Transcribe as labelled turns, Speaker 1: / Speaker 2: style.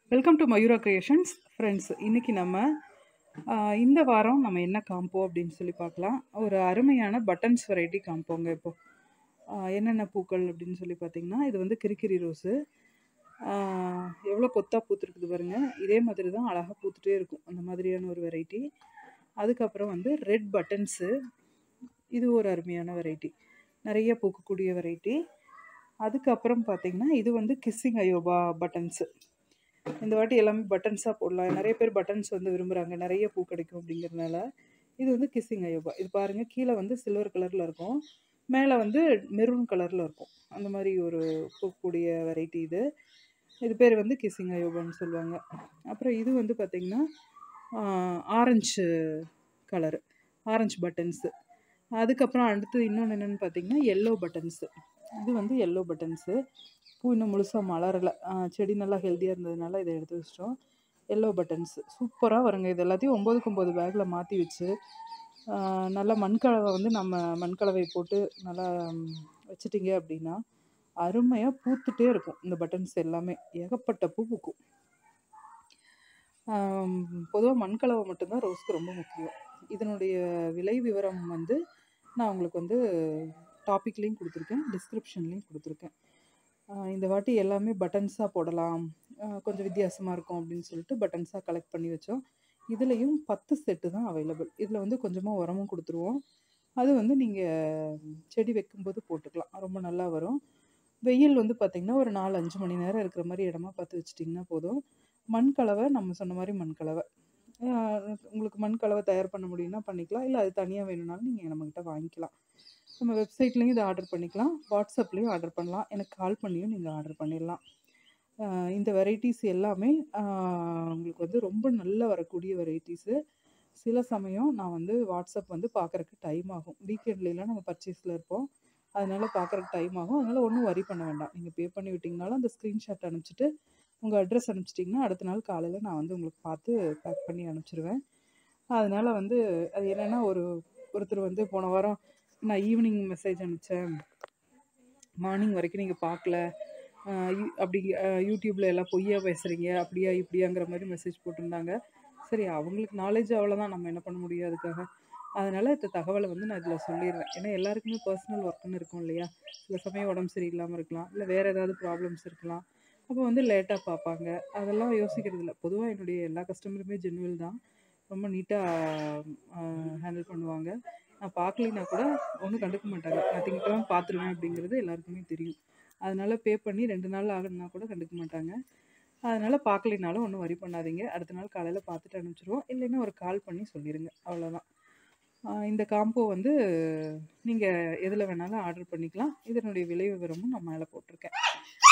Speaker 1: welcome to Mayura creations friends இன்றைக்கி நம்ம ஆ, இந்த வாரம் நம்ம என்ன காம்போ அப்படின்னு சொல்லி பார்க்கலாம் ஒரு அருமையான பட்டன்ஸ் வெரைட்டி காம்போங்க இப்போ ஆ, என்னென்ன பூக்கள் அப்படின்னு சொல்லி பார்த்தீங்கன்னா இது வந்து கிரிக்கிரி ரோஸு எவ்வளோ கொத்தா பூத்துருக்குது பாருங்க இதே மாதிரி தான் அழகாக பூத்துட்டே இருக்கும் அந்த மாதிரியான ஒரு வெரைட்டி அதுக்கப்புறம் வந்து ரெட் பட்டன்ஸு இது ஒரு அருமையான வெரைட்டி நிறைய பூக்கக்கூடிய வெரைட்டி அதுக்கப்புறம் பார்த்தீங்கன்னா இது வந்து கிஸ்ஸிங் அயோபா பட்டன்ஸு இந்த வாட்டி எல்லாமே பட்டன்ஸாக போடலாம் நிறைய பேர் பட்டன்ஸ் வந்து விரும்புகிறாங்க நிறைய பூ கிடைக்கும் அப்படிங்கிறதுனால இது வந்து கிஸ்ஸிங் அயோபா இது பாருங்கள் கீழே வந்து சில்வர் கலரில் இருக்கும் மேலே வந்து மெரூன் கலரில் இருக்கும் அந்த மாதிரி ஒரு பூக்கக்கூடிய வெரைட்டி இது இது பேர் வந்து கிஸ்ஸிங் அயோபான்னு சொல்லுவாங்க அப்புறம் இது வந்து பார்த்திங்கன்னா ஆரஞ்சு கலரு ஆரஞ்சு பட்டன்ஸு அதுக்கப்புறம் அடுத்தது இன்னொன்று என்னென்னு பார்த்தீங்கன்னா எல்லோ பட்டன்ஸு இது வந்து எல்லோ பட்டன்ஸு பூ இன்னும் முழுசாக மலரலை செடி நல்லா ஹெல்த்தியாக இருந்ததுனால இதை எடுத்து வச்சிட்டோம் எல்லோ பட்டன்ஸ் சூப்பராக வருங்க இது எல்லாத்தையும் ஒம்போதுக்கு ஒம்பது பேக்கில் மாற்றி வச்சு ஆ, நல்லா மண்கலவை வந்து நம்ம மண்கலவை போட்டு நல்லா ம், வச்சிட்டிங்க அப்படின்னா அருமையாக பூத்துட்டே இருக்கும் இந்த பட்டன்ஸ் எல்லாமே ஏகப்பட்ட பூ பூக்கும் பொதுவாக மண்கலவை மட்டும்தான் ரோஸ்க்கு ரொம்ப முக்கியம் இதனுடைய விலை விவரம் வந்து நான் உங்களுக்கு வந்து டாபிக்லேயும் கொடுத்துருக்கேன் டிஸ்கிரிப்ஷன்லேயும் கொடுத்துருக்கேன் ஆஹ் இந்த வாட்டி எல்லாமே பட்டன்ஸாக போடலாம் ஆஹ் கொஞ்சம் வித்தியாசமாக இருக்கும் அப்படின்னு சொல்லிட்டு பட்டன்ஸாக கலெக்ட் பண்ணி வச்சோம் இதுலேயும் பத்து செட்டு தான் அவைலபிள் இதில் வந்து கொஞ்சமாக உரமும் கொடுத்துருவோம் அது வந்து நீங்கள் செடி வைக்கும்போது போட்டுக்கலாம் ரொம்ப நல்லா வரும் வெயில் வந்து பார்த்திங்கன்னா ஒரு நாலு அஞ்சு மணி நேரம் இருக்கிற மாதிரி இடமா பார்த்து வச்சிட்டிங்கன்னா போதும் மண் கலவை நம்ம சொன்ன மாதிரி மண் கலவை ஆஹ் உங்களுக்கு மண் கலவை தயார் பண்ண முடியும்னா பண்ணிக்கலாம் இல்லை அது தனியாக வேணும்னாலும் நீங்கள் நம்மக்கிட்ட வாங்கிக்கலாம் நம்ம வெப்சைட்லேயும் இதை ஆர்டர் பண்ணிக்கலாம் வாட்ஸ்அப்லேயும் ஆர்டர் பண்ணலாம் எனக்கு கால் பண்ணியும் நீங்கள் ஆர்டர் பண்ணிடலாம் ஆஹ் இந்த வெரைட்டிஸ் எல்லாமே ஆஹ் உங்களுக்கு வந்து ரொம்ப நல்ல வரக்கூடிய வெரைட்டிஸு சில சமயம் நான் வந்து வாட்ஸ்அப் வந்து பார்க்குறக்கு டைம் ஆகும் வீக்கெண்ட்லாம் நம்ம பர்ச்சேஸில் இருப்போம் அதனால பார்க்குறக்கு டைம் ஆகும் அதனால் ஒன்றும் வரி பண்ண வேண்டாம் நீங்கள் பே பண்ணி விட்டிங்கனாலும் அந்த ஸ்க்ரீன்ஷாட் அனுப்பிச்சிட்டு உங்கள் அட்ரஸ் அனுப்பிச்சிட்டிங்கன்னா அடுத்த நாள் காலையில் நான் வந்து உங்களுக்கு பார்த்து பேக் பண்ணி அனுப்பிச்சிடுவேன் அதனால் வந்து அது என்னென்னா ஒரு ஒருத்தர் வந்து போன வாரம் நான் ஈவினிங் மெசேஜ் அனுப்பிச்சேன் மார்னிங் வரைக்கும் நீங்கள் பார்க்கல ஆஹ் யூ- அப்படி ஆஹ் யூடியூப்ல எல்லாம் பொய்யா பேசுகிறீங்க அப்படியா இப்படியாங்கிற மாதிரி மெசேஜ் போட்டிருந்தாங்க சரி அவங்களுக்கு நாலேஜ் அவ்வளோதான் நம்ம என்ன பண்ண முடியும் அதுக்காக அதனால் இந்த தகவலை வந்து நான் இதில் சொல்லிடுவேன் ஏன்னா எல்லாருக்குமே பர்சனல் ஒர்க்குன்னு இருக்கும் இல்லையா சில சமயம் உடம்பு சரியில்லாமல் இருக்கலாம் இல்லை வேறு ஏதாவது ப்ராப்ளம்ஸ் இருக்கலாம் அப்போ வந்து லேட்டாக பார்ப்பாங்க அதெல்லாம் யோசிக்கிறது இல்லை பொதுவாக என்னுடைய எல்லா கஸ்டமருமே ஜென்வல் தான் ரொம்ப நீட்டாக ஹேண்டில் பண்ணுவாங்க நான் பார்க்கலைன்னா கூட ஒன்றும் கண்டுக்க மாட்டாங்க நான் திங்கக்கிழமை பார்த்துருவேன் அப்படிங்கிறது எல்லாருக்குமே தெரியும் அதனால பே பண்ணி ரெண்டு நாள் ஆகணும்னா கூட கண்டுக்க மாட்டாங்க அதனால பார்க்கலைனாலும் ஒன்றும் வரி பண்ணாதீங்க அடுத்த நாள் காலையில் பார்த்துட்டு அனுப்பிச்சிடுவோம் இல்லைன்னா ஒரு கால் பண்ணி சொல்லிடுங்க அவ்வளோதான் ஆஹ் இந்த காம்போ வந்து நீங்கள் எதில் வேணாலும் ஆர்டர் பண்ணிக்கலாம் இதனுடைய விலை விவரமும் நான் மேலே போட்டிருக்கேன்